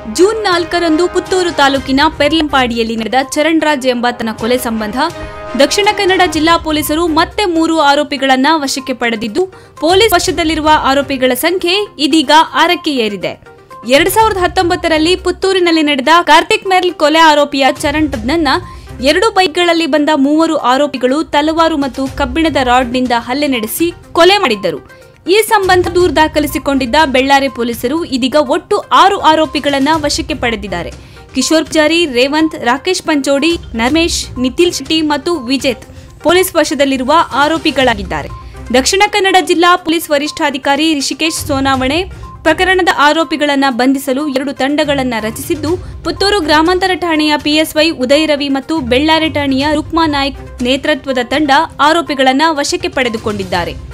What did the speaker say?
June ನಾಲ್ಕರಂದು ಪುತ್ತೂರು ತಾಲೂಕಿನ ಪೆರ್ಲಂಪಾಡಿಯಲ್ಲಿ ನಡೆದ ಚರಣ್ ರಾಜ್ ಎಂಬಾತನ ಕೊಲೆ ಸಂಬಂಧ ದಕ್ಷಿಣ ಕನ್ನಡ ಜಿಲ್ಲಾ ಪೊಲೀಸರು ಮತ್ತೆ ಮೂರು ಆರೋಪಿಗಳನ್ನ ವಶಕ್ಕೆ ಪಡೆದಿದ್ದು ಪೊಲೀಸ್ ವಶದಲ್ಲಿರುವ ಆರೋಪಿಗಳ ಸಂಖ್ಯೆ ಇದೀಗ ಆರಕ್ಕೆ ಏರಿದೆ ಎರಡ್ ಸಾವಿರದ ಹತ್ತೊಂಬತ್ತರಲ್ಲಿ ಪುತ್ತೂರಿನಲ್ಲಿ ನಡೆದ ಕಾರ್ತಿಕ್ ಮೆರ್ಲ್ ಕೊಲೆ ಆರೋಪಿಯ ಚರಣ್ ರಜ್ನನ್ನ ಎರಡು ಬೈಕ್ಗಳಲ್ಲಿ ಬಂದ ಮೂವರು ಆರೋಪಿಗಳು ತಲವಾರು ಮತ್ತು ಕಬ್ಬಿಣದ ರಾಡ್ನಿಂದ ಹಲ್ಲೆ ನಡೆಸಿ ಕೊಲೆ ಮಾಡಿದ್ದರು ಈ ಸಂಬಂಧ ದೂರು ದಾಖಲಿಸಿಕೊಂಡಿದ್ದ ಬೆಳ್ಳಾರಿ ಪೊಲೀಸರು ಇದೀಗ ಒಟ್ಟು ಆರು ಆರೋಪಿಗಳನ್ನ ವಶಕ್ಕೆ ಪಡೆದಿದ್ದಾರೆ ಕಿಶೋರ್ ಪೂಜಾರಿ ರೇವಂತ್ ರಾಕೇಶ್ ಪಂಚೋಡಿ ನರ್ಮೇಶ್ ನಿತಿಲ್ ಶೆಟ್ಟಿ ಮತ್ತು ವಿಜೇತ್ ಪೊಲೀಸ್ ವಶದಲ್ಲಿರುವ ಆರೋಪಿಗಳಾಗಿದ್ದಾರೆ ದಕ್ಷಿಣ ಕನ್ನಡ ಜಿಲ್ಲಾ ಪೊಲೀಸ್ ವರಿಷ್ಠಾಧಿಕಾರಿ ರಿಷಿಕೇಶ್ ಸೋನಾವಣೆ ಪ್ರಕರಣದ ಆರೋಪಿಗಳನ್ನ ಬಂಧಿಸಲು ಎರಡು ತಂಡಗಳನ್ನ ರಚಿಸಿದ್ದು ಪುತ್ತೂರು ಗ್ರಾಮಾಂತರ ಠಾಣೆಯ ಪಿಎಸ್ವೈ ಉದಯ್ ರವಿ ಮತ್ತು ಬೆಳ್ಳಾರಿ ಠಾಣೆಯ ರುಕ್ಮಾ ನಾಯ್ಕ್ ನೇತೃತ್ವದ ತಂಡ ಆರೋಪಿಗಳನ್ನ ವಶಕ್ಕೆ ಪಡೆದುಕೊಂಡಿದ್ದಾರೆ